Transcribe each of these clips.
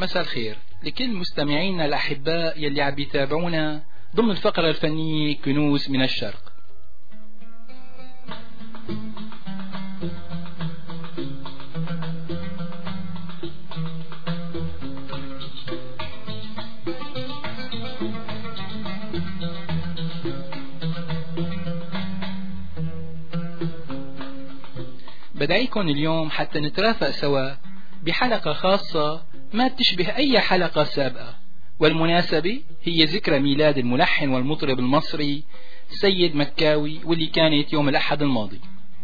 مساء الخير لكل مستمعينا الأحباء يلي عم بيتابعونا ضمن الفقرة الفنية كنوز من الشرق بدعيكم اليوم حتى نترافق سوا بحلقة خاصة ما تشبه أي حلقة سابقة والمناسبة هي ذكرى ميلاد الملحن والمطرب المصري سيد مكاوي واللي كانت يوم الأحد الماضي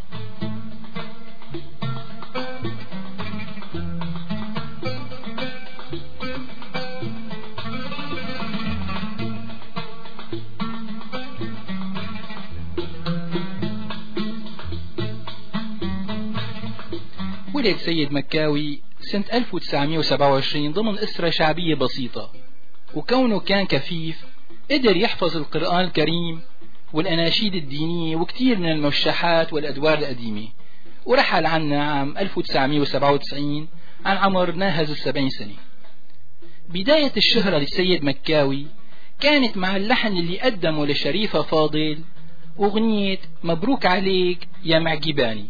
ولد سيد مكاوي سنة 1927 ضمن أسرة شعبية بسيطة وكونه كان كفيف قدر يحفظ القرآن الكريم والأناشيد الدينية وكثير من الموشحات والأدوار القديمة ورحل عنا عام 1997 عن عمر ناهز السبعين سنة بداية الشهرة للسيد مكاوي كانت مع اللحن اللي قدمه لشريفة فاضل أغنية مبروك عليك يا معجباني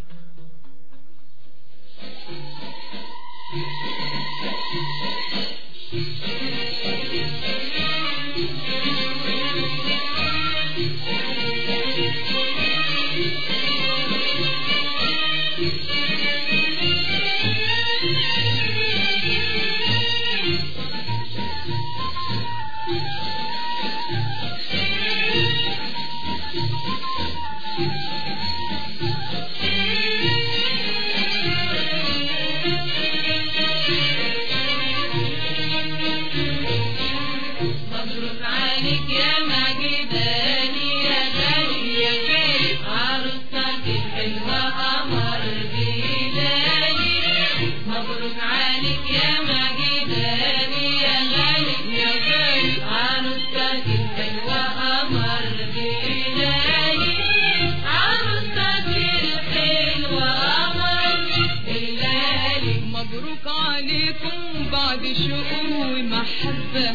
مبروك عليك يا مجداني يا غالي يا غالي عروستك الحلوة قمر بلالي مبروك عليك يا مجداني يا غالي يا غالي عروستك الحلوة قمر بلالي عروستك الحلوة قمر بلالي مبروك عليكم بعد شقوق ومحبة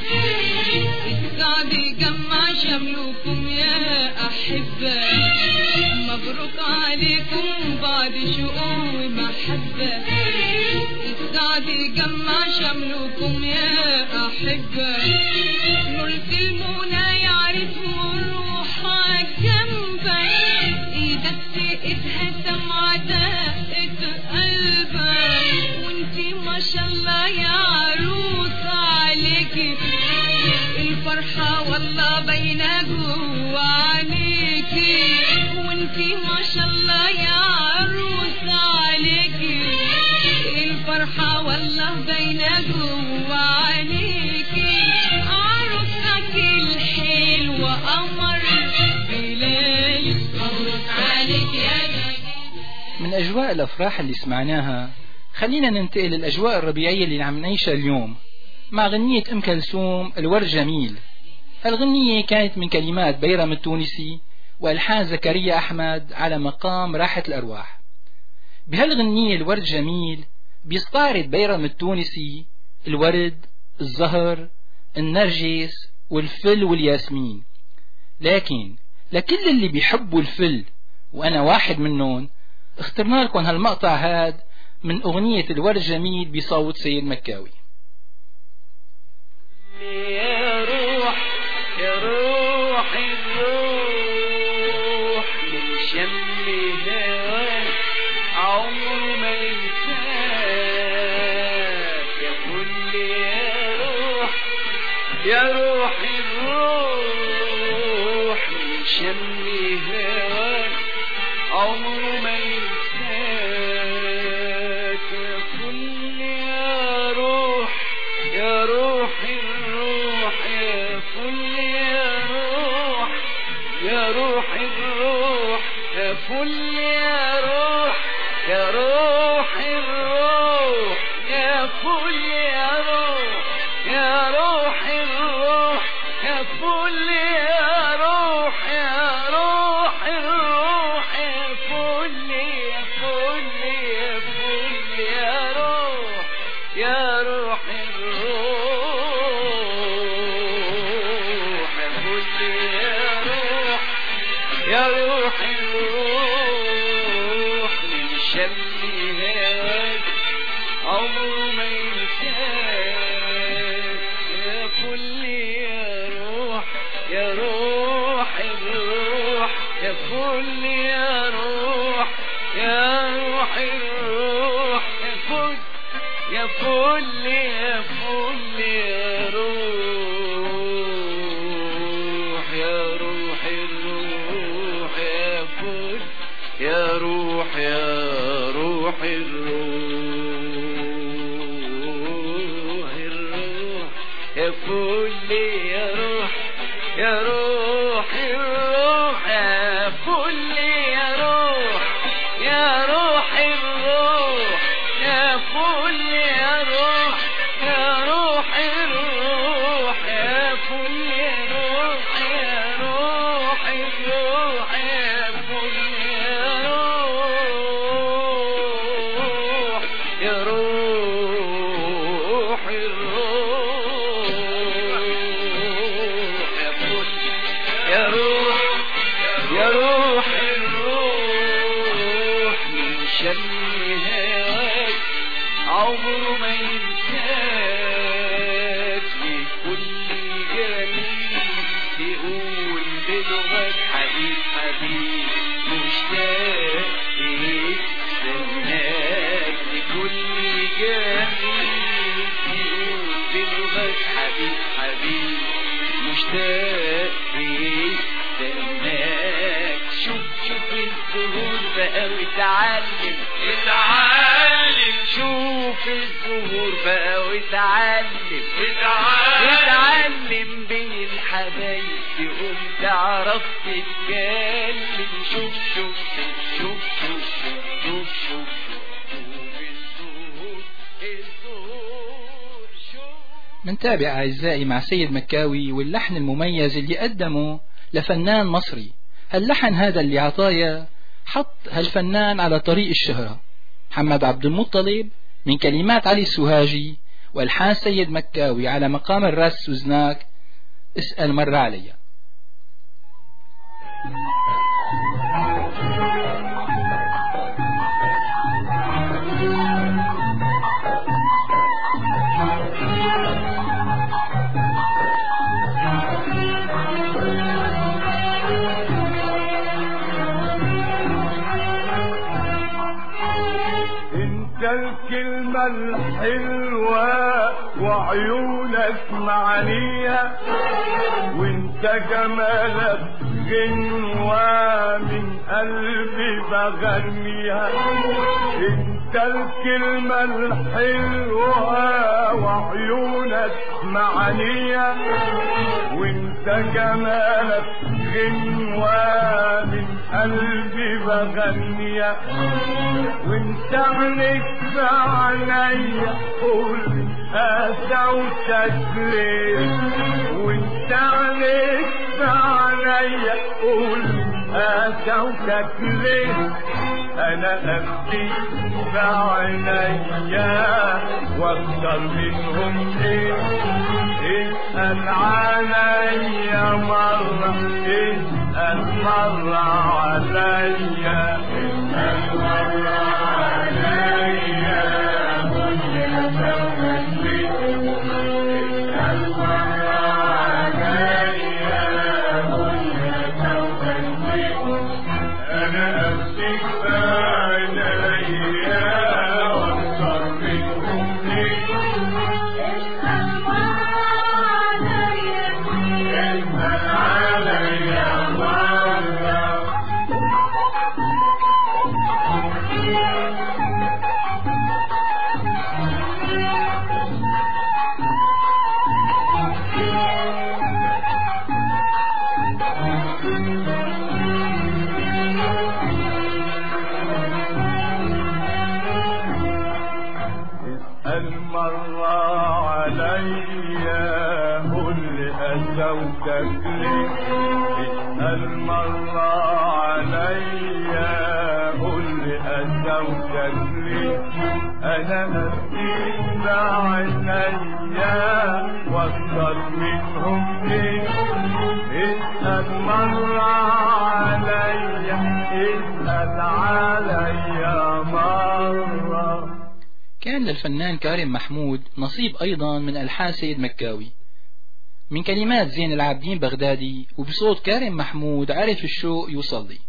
السعد يجمع شملكم يا أحبة مبروك عليكم بعد شقوق ومحبة السعد يجمع شملكم يا أحبة نلت المنى يعرفوا الروح جنبك ايدك تقتها سمعة دقة قلبك وانتي ما شاء الله يا عروس عليكي الفرحة والله باينة جوا عينيكي وانتي ما شاء الله يا عروس عليكي الفرحة والله باينة جوا عينيكي عروستك الحلوة قمر بلالي مبروك عليك يا مجداني من أجواء الأفراح اللي سمعناها خلينا ننتقل للأجواء الربيعية اللي عم نعيشها اليوم مع غنية أم كلثوم الورد جميل الغنية كانت من كلمات بيرم التونسي وألحان زكريا أحمد على مقام راحة الأرواح بهالغنية الورد جميل بيستعرض بيرم التونسي الورد الزهر النرجس والفل والياسمين لكن لكل اللي بيحبوا الفل وأنا واحد منهم اخترنا لكم هالمقطع هاد من أغنية الورد جميل بصوت سيد مكاوي يا روح يا روح الروح من شم هواك عمره ما ينساك يا كل يا روح يا روح الروح من شم هواك عمره ما ينساك يا كل يا روح يا روح الروح يا فل يا روح يا روح الروح يا فل يا روح يا روح الروح يا فل يا روح يا روح الروح يا فل يا روح يا روح الروح يا فل يا فل يا فل يا روح يا روح الروح عمره ما ينساك يا فل يا روح يا روح الروح يا فل يا روح يا روح الروح يا فل يا فل يا فل يا روح يا روح الروح يا فل يا روح يا روح الروح الروح يا فل يا روح يا روح الروح يا فل يا روح يا روح الروح يا فل يا روح يا روح الروح يا فل يا روح يا روح الروح يا فل يا روح يا روح الروح يا فل يا روح يا روح الروح من شم هواك عمره ما ينساك لكل جميل تقول بلغة حبيب حبيب مشتاق يستناك لكل جميل تقول بلغة حبيب حبيب مشتاق يستناك شوف شوف الزهور بقى وتعلم اتعلم شوف الزهور بقى وتعلم اتعلم اتعلم بين الحبايب تقوم تعرف تتكلم شوف شوف شوف شوف شوف شوف شوف شوف الزهور الزهور شوف منتابع أعزائي مع سيد مكاوي واللحن المميز اللي قدمه لفنان مصري هاللحن هذا اللي عطايا حط هالفنان على طريق الشهرة محمد عبد المطلب من كلمات علي السوهاجي والحان سيد مكاوي على مقام الراس وزناك اسأل مرة عليا انت الكلمة الحلوة وعيونك معنية وانت جمالك غنوة من قلبي بغنيها انت الكلمة الحلوة وعيونك معنية وانت جمالك غنوة من قلبي بغنيها وانت عنك بعينيا قول قسوتك ليه وانت عنك بعينيا قول قسوتك ليه انا ابكي بعينيا واكتر منهم ايه اسأل عليا مرة اسأل مرة عليا اسأل مرة عليا كل سوتي اسأل مرة عليا كل سوتي انا امسك بعينيا واكتر منهم ليه اسأل عليا مرة اسأل مرة عليا قول أسوتك ليه اسأل مرة عليا قول أسوتك ليه أنا مسكين بعينيا واكتر منهم ليه اسأل مرة عليا اسأل عليا مرة كان للفنان كارم محمود نصيب أيضا من ألحان سيد مكاوي من كلمات زين العابدين بغدادي وبصوت كارم محمود عرف الشوق يوصل لي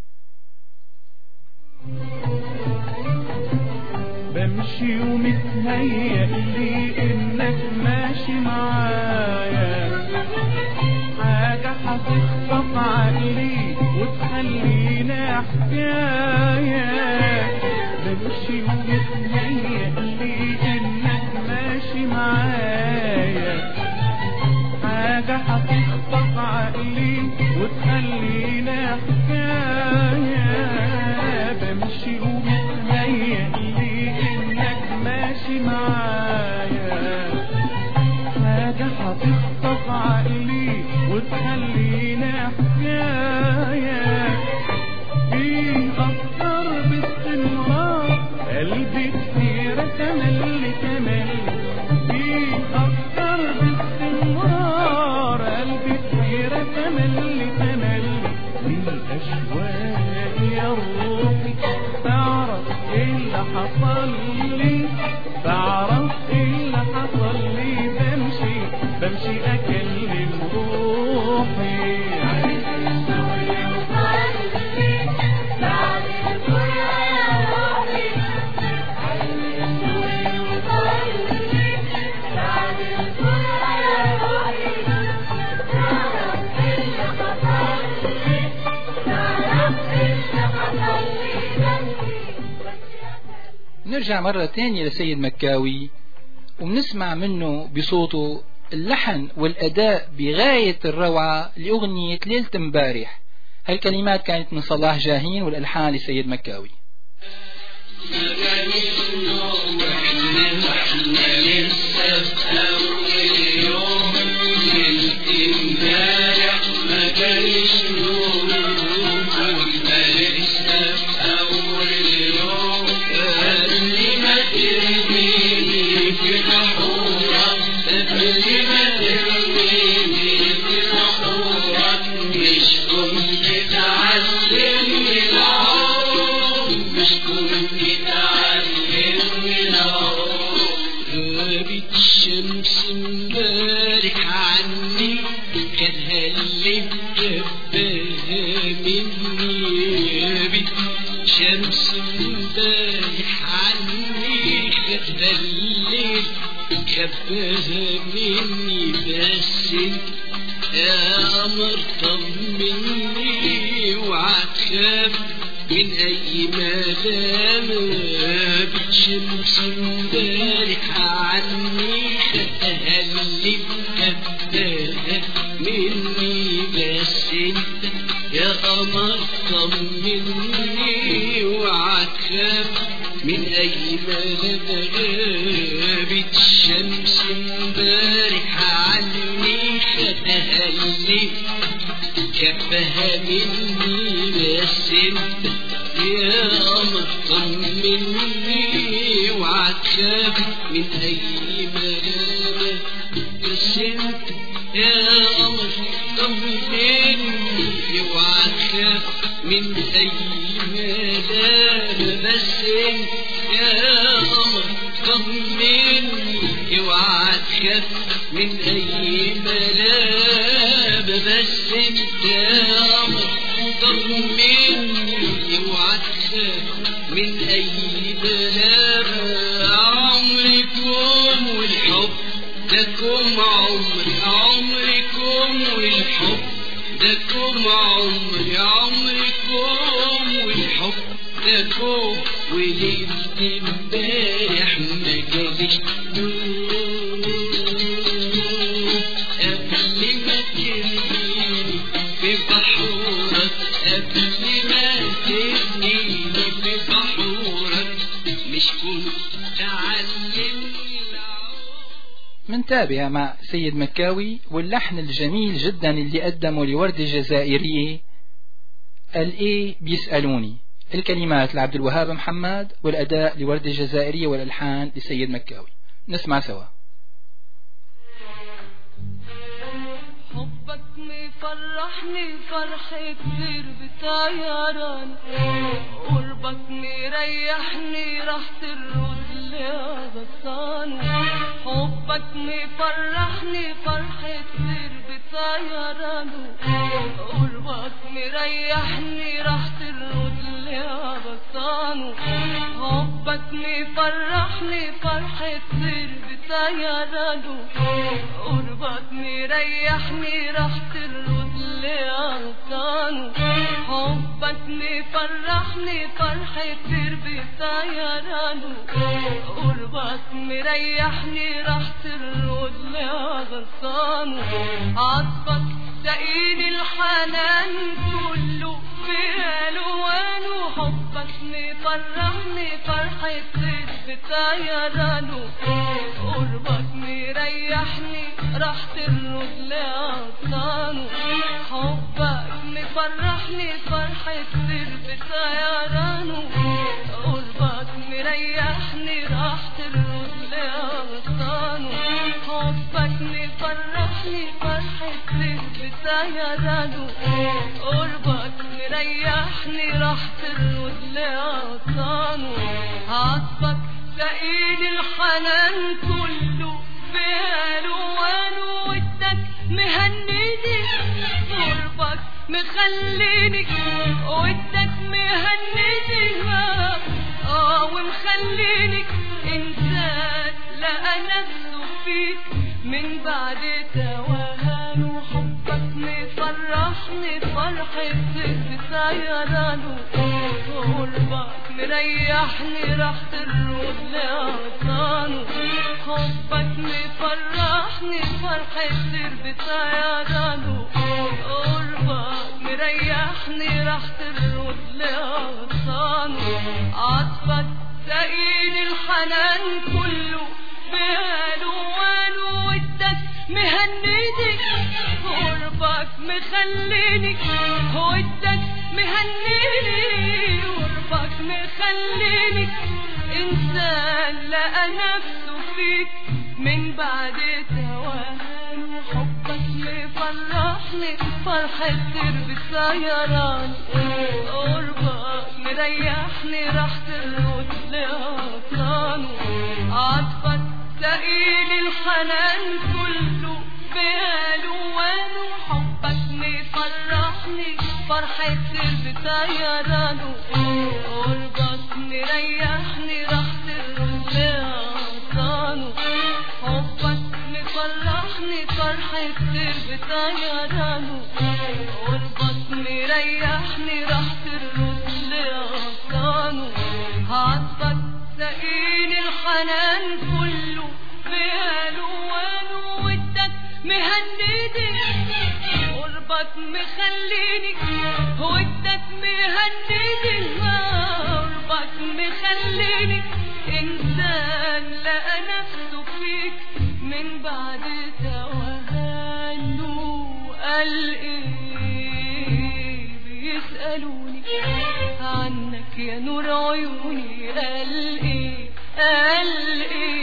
بمشي ومتهيأ لي انك ماشي معايا حاجة هتخطف عقلي وتخلينا حكاية بمشي ومتهيأ لي انك ماشي معايا حاجة هتخطف عقلي وتخلينا حكاية بمشي ومتهيأ لي إنك ماشي معايا حاجة هتخطف عقلي وتخلينا حكاية بيأثر باستمرار قلبي كتير تملي تملي بيأثر باستمرار قلبي كتير تملي تملي من أشواق يا روحي تعرف إيه اللي حصل لي تعرف إيه اللي حصل لي بمشي بمشي أكلم روحي نرجع مرة تانية لسيد مكاوي وبنسمع منه بصوته اللحن والأداء بغاية الروعة لأغنية ليلة امبارح هالكلمات كانت من صلاح جاهين والألحان لسيد مكاوي غابت الشمس امبارح عني خدها اللي مكباها مني غابت شمس امبارح عني خدها اللي مكباها مني بس انت يا قمر طمني وعتخاف من اي مدام بتشمس امبارح عني خدها اللي مكباها مني بس انت يا قمر طمني وعتخاف من اي مدام غابت الشمس امبارح عني خدها اللي كفها مني بس انت يا قمر طمني وعتخاف من اي ملامة بس انت يا قمر طمني وعتخاف من اي ملامة بس انت يا قمر طمني اوعى تخاف من اي ملام بس انت يا قمر طمني اوعى تخاف من اي ملام عمركم والحب دكم عمري عمركم والحب دكم عمري عمركم والحب دكم وليلة امبارح ما جاليش قبل ما ترميني في بحورك قبل ما ترميني في بحورك مش كنت تعلمني العود منتابع مع سيد مكاوي واللحن الجميل جدا اللي قدمه لوردة الجزائرية الايه بيسألوني الكلمات لعبد الوهاب محمد والأداء لوردة الجزائرية والألحان لسيد مكاوي نسمع سوا حبك مفرحني فرح كتير بطيران قربك مريحني راح ترد يا غصان حبك مفرحني فرحة سر بطيرانه قربك مريحني راح ترد يا غصان حبك مفرحني فرحة سر بطيرانه قربك مريحني راح ترد يا غصان حبك مفرحني فرحة سر بطيرانه قربك مريحني راح ترد يا غصان عطفك سقيني الحنان كله بألوانه حبك مفرحني فرحة سر بطيرانه قربك مريحني راح ترد لأغصانه حبك مفرحني فرحة سر بطيرانه قربك مريحني راح ترد لأغصانه حبك مفرحني فرحة سر بطيرانه قربك مريحني راح ترد لأغصانه عطفك سقيني الحنان كله بألوانه ودك مهنيني قربك مخليني ودك مهنيني اه ومخليني انسان لقى نفسه فيك من بعد توهان وحبك مفرحني فرحة بطيرانه قربك مريحني راح ترد لأغصانه حبك مفرحني فرحة سر بطيرانه قربك مريحني راح ترد لأغصانه عطفك سقيني الحنان كله بألوانه ودك مهنيني قربك مخليني ودك مهنيني قربك مخليني إنسان لقى نفسه فيك من بعد توهان وحبك مفرحني فرحة سر بطيران قربك مريحني راح ترد لأغصانه عطفك سقيني الحنان كله بألوانه حبك مفرحني فرحة سر بطيرانه قربك مريحني راح ترد لأغصانه حبك مفرحني فرحة سر بطيرانه قربك مريحني راح ترد لأغصانه عطفك سقيني الحنان كله بألوانه ودك مهنيني قربك مخليني ودك مهنيني قربك مخليني إنسان لقى نفسه فيك من بعد توهانه قال إيه بيسألوني عنك يا نور عيوني قال إيه قال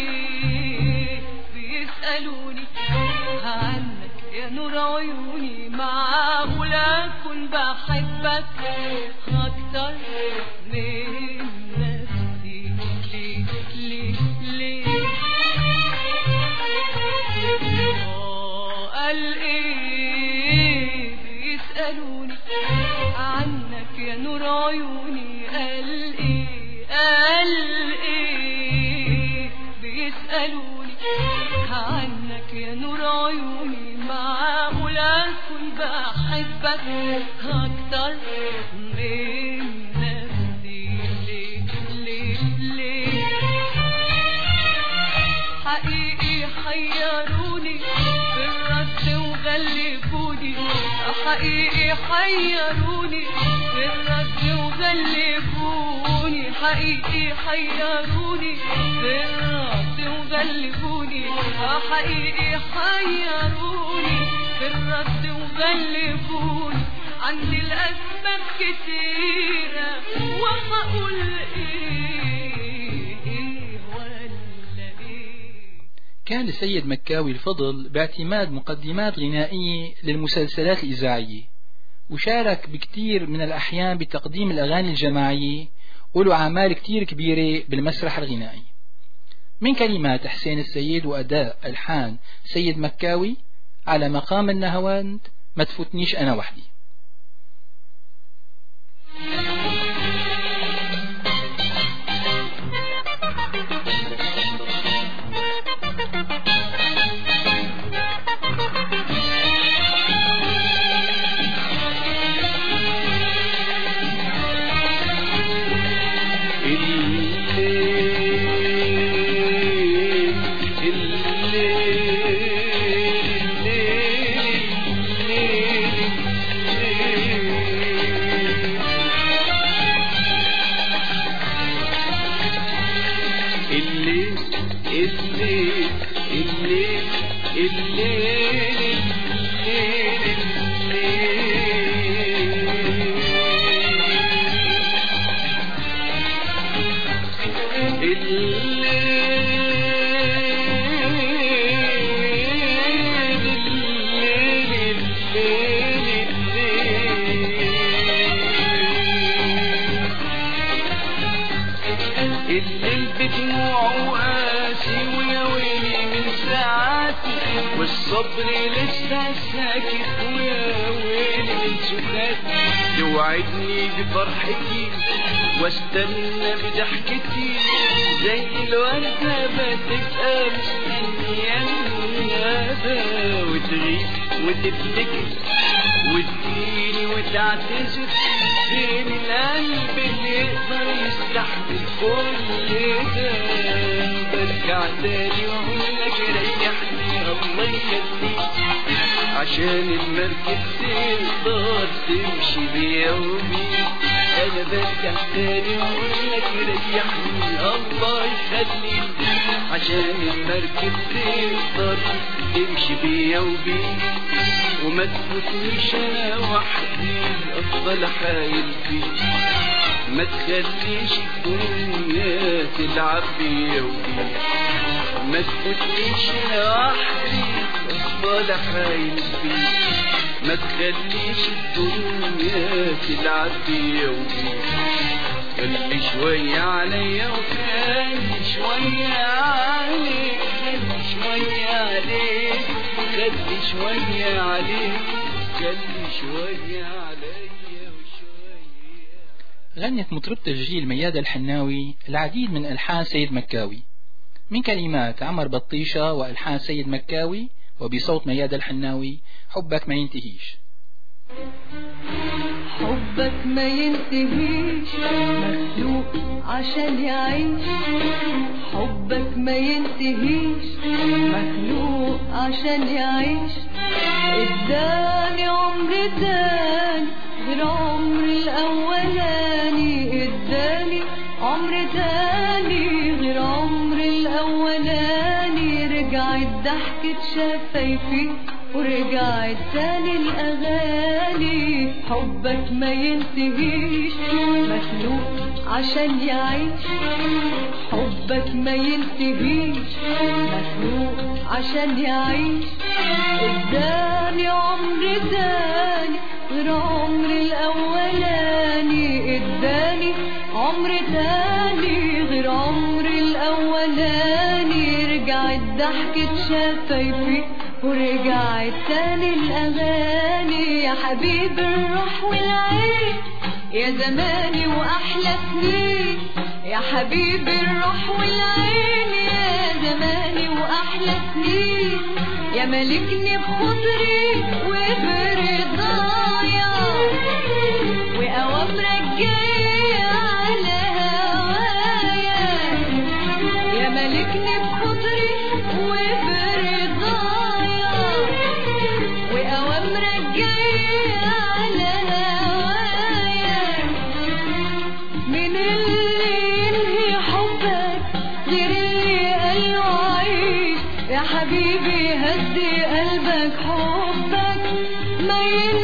إيه بيسألوني عنك يا نور عيوني معقول أكون بحبك أكتر من نفسي ليه ليه ليه آه، قال ايه بيسألوني عنك يا نور عيوني قال ايه قال ايه بيسألوني عنك يا نور عيوني معقول اكون بحبك اكتر من نفسي ليه ليه ليه حقيقي حيروني في الرد وغلبوني حقيقي حيروني في الرد وغلبوني حقيقي حيروني في الرد وغلبوني حقيقي حيروني في الرد وغلبوني عندي الأسباب كتيرة وهقول إيه إيه ولا إيه كان السيد مكاوي الفضل باعتماد مقدمات غنائية للمسلسلات الإذاعية وشارك بكثير من الأحيان بتقديم الأغاني الجماعية وله أعمال كتير كبيرة بالمسرح الغنائي من كلمات حسين السيد وأداء ألحان سيد مكاوي على مقام النهواند ما تفوتنيش أنا وحدي الليل الليل الليل الليل الليل الليل الليل بدموعه قاسي ويا ويلي من ساعاتي والصبر لسه ساكت ويا ويلي من سكاتي توعدني بفرحتي واستنى بضحكتي زي الوردة بتبقى مستنية الندى وتغيب وتفتكر وتجيني وتعتذر فين القلب اللي يقدر يستحمل كل ده برجع تاني واقول لك ريحني الله يخليك عشان المركب تقدر تمشي بيا وبيك انا برجع تاني واقول لك ريحني الله يخليك عشان المركب تقدر تمشي بيا وبيك وما تفوتنيش انا وحدي افضل حايل فيك ما تخليش الدنيا تلعب بيا وبيك ما تفوتنيش انا وحدي افضل حايل فيك ما تخليش الدنيا تلعب بيا وبيك خلي شوية عليا وخلي شوية عليك خلي شوية عليك خلي شوية عليك خلي شوية عليا وشوية غنت مطربة الجيل ميادة الحناوي العديد من ألحان سيد مكاوي من كلمات عمر بطيشة وألحان سيد مكاوي وبصوت ميادة الحناوي حبك ما ينتهيش حبك ما ينتهيش مخلوق عشان يعيش حبك ما ينتهيش مخلوق عشان يعيش اداني عمر تاني غير عمر الاولاني اداني عمر تاني غير عمر الاولاني رجعت ضحكة شفايفي ورجعت تاني الأغاني حبك ما ينتهيش مخلوق عشان يعيش حبك ما ينتهيش مخلوق عشان يعيش اداني عمر تاني غير عمر الأولاني اداني عمر تاني غير عمر الأولاني رجعت ضحكة شفايفي ورجعت تاني الأغاني يا حبيب الروح والعين يا زماني وأحلى سنين يا حبيب الروح والعين يا زماني وأحلى سنين يا ملكني بخطري وبرضايا وأوامرك جاية على هوايا يا ملكني بخطري وبرضايا وأوامرك جاية على هوايا من اللي ينهي حبك غير اللي قاله عيش يا حبيبي هدي قلبك حبك ما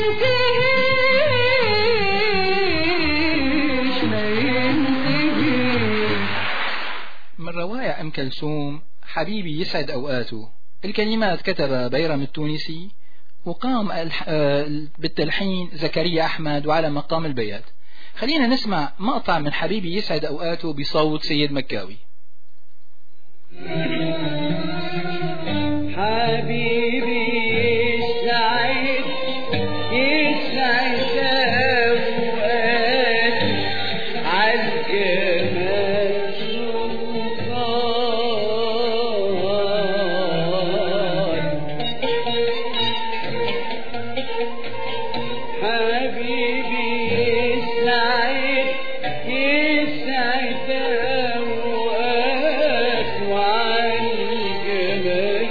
ينتهيش ما ينتهيش من روايع أم كلثوم حبيبي يسعد أوقاته الكلمات كتب بيرم التونسي وقام الح- آه، بالتلحين زكريا أحمد وعلى مقام البيات خلينا نسمع مقطع من حبيبي يسعد أوقاته بصوت سيد مكاوي حبيبي يسعد يسعد أوقاتي عالجمال سلطان حبيبي يسعد يسعد أوقات وعالجمال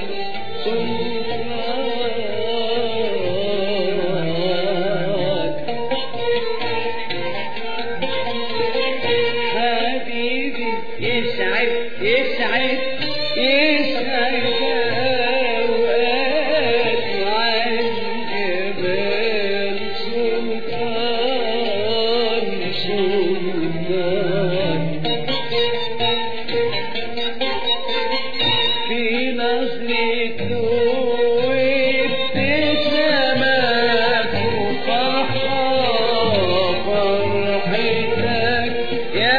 سلطان حبيبي يسعد يسعد يسعد أوقات وعالجبال سلطان سلطان في نظرك وابتسامات وفرحة فرحتك يا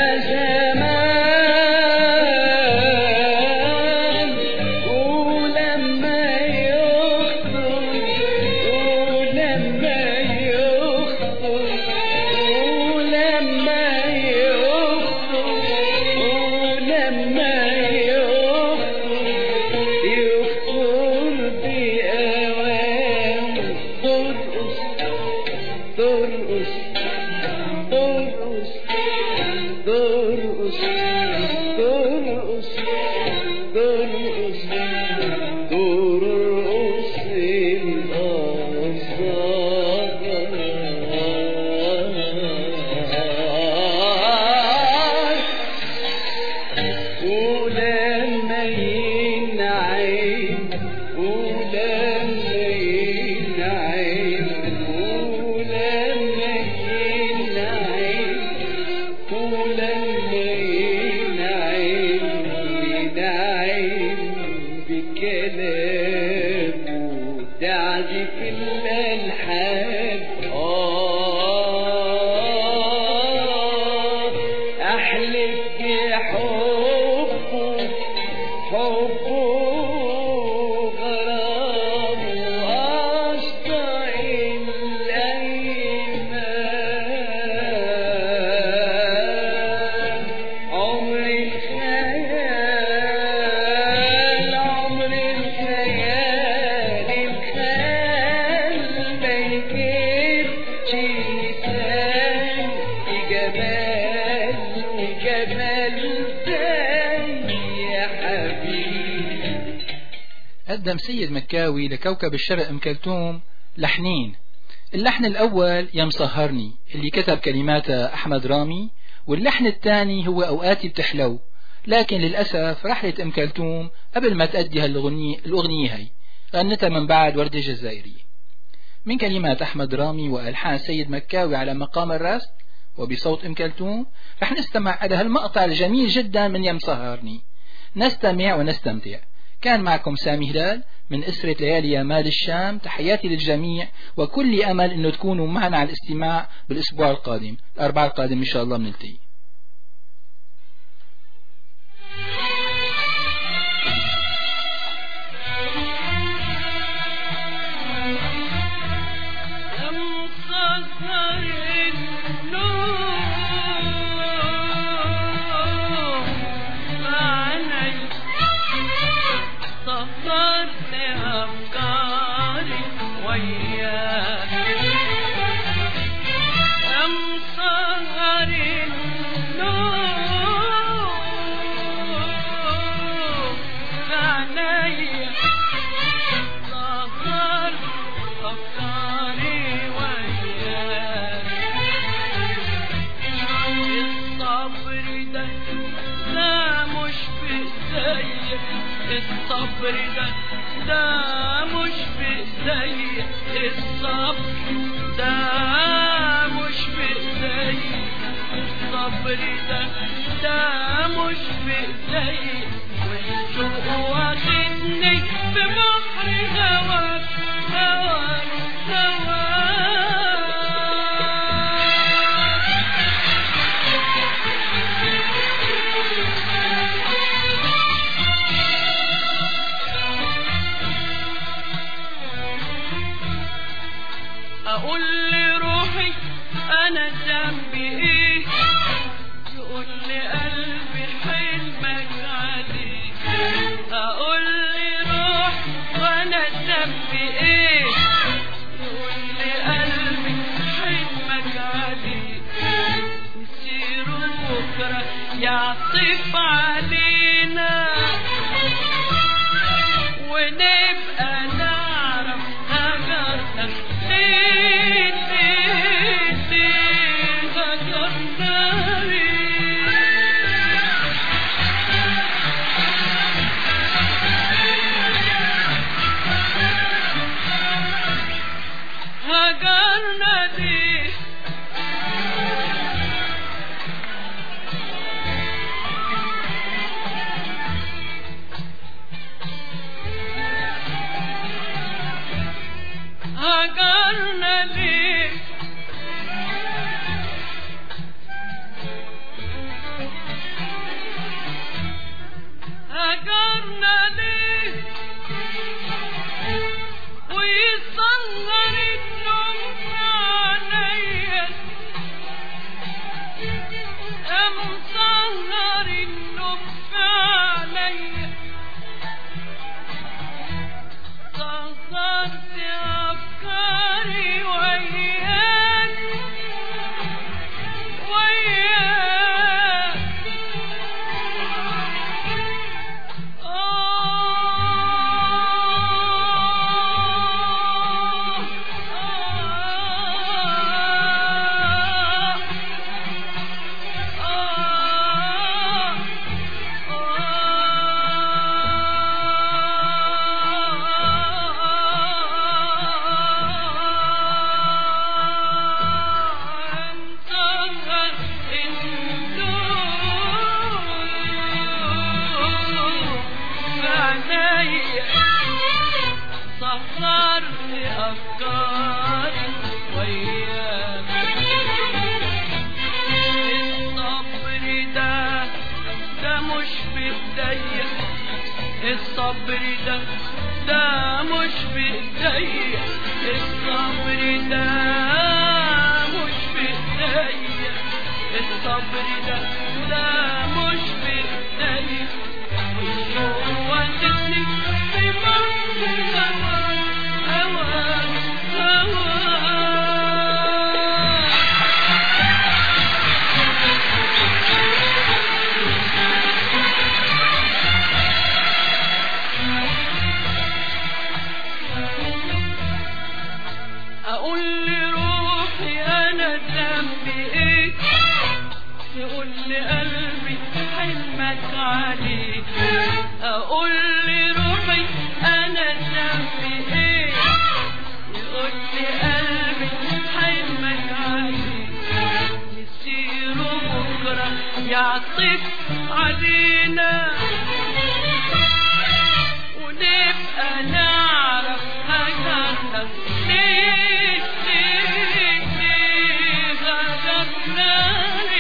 زمان ولما يخطر ولما يخطر ولما يخطر ولما يخطر يخطر بأوان ترقص ترقص ترقص ترقص ترقص ترقص ترقص الأصغر ولما ينعم ولما ينعم ولما ينعم ولما ينعم ينعم بكلامه تعزف الألحان آه أحلف بحبه حبه غرام وأسطع الأيمان عمر الخيال عمر الخيال الخيال ما يجيبش لسان جمال وجمال زي يا حبيبي قدم سيد مكاوي لكوكب الشرق أم كلثوم لحنين اللحن الأول يا مسهرني اللي كتب كلماته أحمد رامي واللحن الثاني هو أوقاتي بتحلو لكن للأسف رحلت أم كلثوم قبل ما تأدي هالأغنية الأغنية هي غنتها من بعد وردة جزائري من كلمات أحمد رامي وألحان سيد مكاوي على مقام الراس وبصوت أم كلثوم رح نستمع إلى هالمقطع الجميل جدا من يا مسهرني نستمع ونستمتع كان معكم سامي هلال من أسرة ليالي يا مال الشام تحياتي للجميع وكل أمل أنه تكونوا معنا على الاستماع بالأسبوع القادم الأربعاء القادم إن شاء الله بنلتقي الصبر ده لا مش بإيديا الصبر ده ده مش بإيديا الصبر ده مش بإيديا الصبر ده ده مش بإيديا والشوق واخدني في بحر هواك هواك هواك اقول لروحي انا ذنبي ايه يقول لي قلبي حلمك عليه اقول لروحي وانا ذنبي ايه يقول لي قلبي حلمك عليه نسير بكره يعطف علينا ونبقى نعرف هجرنا ليه ليه ليه هجرنا ليه هجرنا ليه هجرنا ليه هجرنا ليه ويصغر النوم عليا أم صغر النوم عليا صغرت أفكاري وياك وياك صغرت أفكاري وياك الصبر ده ده مش بإيديا الصبر ده ده مش بإيديا الصبر ده مش بإيديا الصبر ده ده مش بإيديا والشوق واخدني في موج هوا هوا هوا اقول لروحي انا ذنبي ايه يقول لي قلبي حلمك عليه اقول لروحي انا ذنبي ايه يقول لي قلبي حلمك عليه يصير بكره يعطف علينا ونبقى نعرف هجرنا ليه ليه ليه هجرنا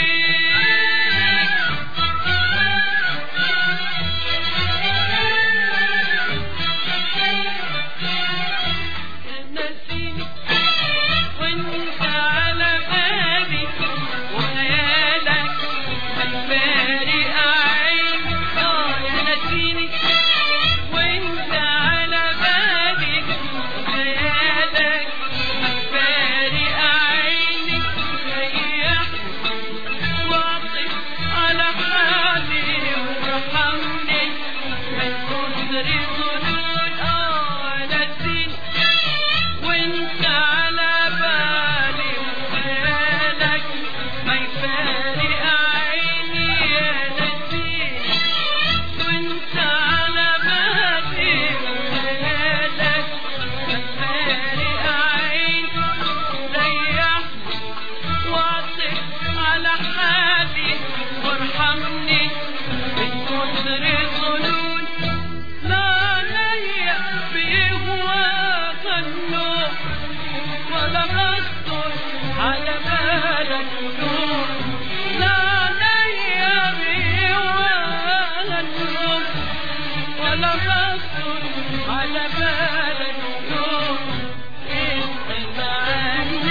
ليه نسيني وانت على بالي وخيالك الفارق عيني اه يا نسيني وانت على بالي وخيالك الفارق عيني ريحني واعطف على حالي وارحمني من كتر ظنون اه نسيني وانت على بالي وخيالك ما يفارق عيني يا نسيني وانت على بالي وخيالك ما يفارق عيني ريحني واعطف على حالي وارحمني من كتر ظنون لا ليا بهواك النوم ولا بخطر على بالك نور لا ليا بهواك النوم ولا بخطر على بالك نور اسأل عني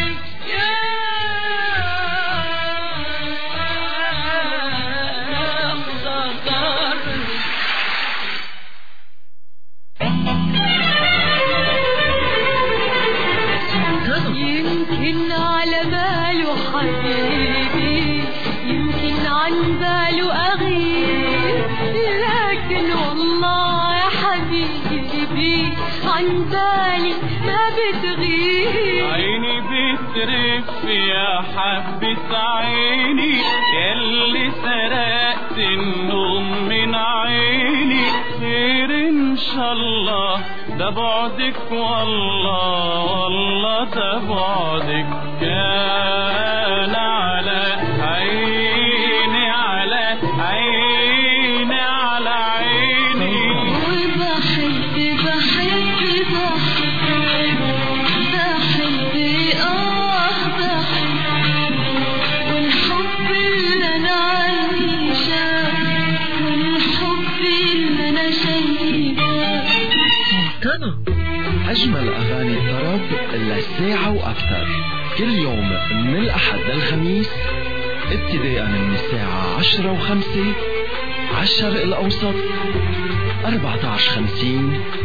اللي بيه عن بالي ما بتغيب عيني بترف يا حبة عيني ياللي سرقت النوم من عيني خير ان شاء الله ده بعدك والله والله ده بعدك كان على عيني على عيني على عيني وبحب بحب بحب بحب اه بحب والحب اللي انا عايشاه والحب اللي انا شايفاه سلطنة أجمل أغاني الطرب للساعة وأكثر كل يوم من الأحد للخميس ابتداء من الساعة عشرة وخمسة عالشرق الأوسط أربعة عشر خمسين